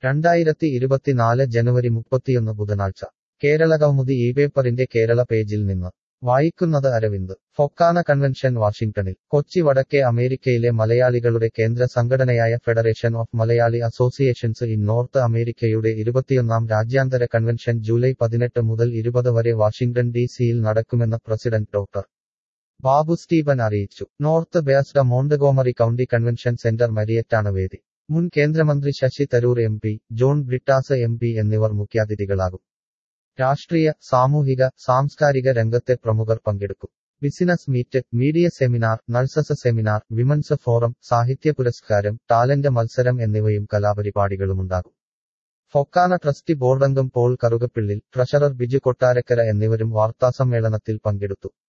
രണ്ടായിരത്തി ഇരുപത്തിനാല് ജനുവരി മുപ്പത്തിയൊന്ന് ബുധനാഴ്ച കേരളകൗമുദി ഈ പേപ്പറിന്റെ കേരള പേജിൽ നിന്ന് വായിക്കുന്നത് അരവിന്ദ് ഫൊക്കാന കൺവെൻഷൻ വാഷിംഗ്ടണിൽ കൊച്ചി വടക്കേ അമേരിക്കയിലെ മലയാളികളുടെ കേന്ദ്ര സംഘടനയായ federation of Malayali associations in north അമേരിക്കയുടെ ഇരുപത്തിയൊന്നാം രാജ്യാന്തര കൺവെൻഷൻ ജൂലൈ പതിനെട്ട് മുതൽ ഇരുപത് വരെ വാഷിംഗ്ടൺ ഡി സിയിൽ നടക്കുമെന്ന് പ്രസിഡന്റ് ഡോക്ടർ ബാബു സ്റ്റീവൻ അറിയിച്ചു north based Montgomery county convention centre മരിയറ്റാണ് വേദി മുൻ കേന്ദ്രമന്ത്രി Shashi Tharoor M P John Brittas M P എന്നിവർ മുഖ്യാതിഥികളാകും രാഷ്ട്രീയ സാമൂഹിക സാംസ്കാരിക രംഗത്തെ പ്രമുഖർ പങ്കെടുക്കും business meet media seminar nurses seminar women's forum സാഹിത്യ പുരസ്കാരം ടാലന്റ് മത്സരം എന്നിവയും കലാപരിപാടികളുമുണ്ടാകും ഫൊക്കാന ട്രസ്റ്റി ബോർഡംഗം പോൾ കറുകപ്പിള്ളിൽ ട്രഷറർ ബിജു കൊട്ടാരക്കര എന്നിവരും വാർത്താസമ്മേളനത്തിൽ പങ്കെടുത്തു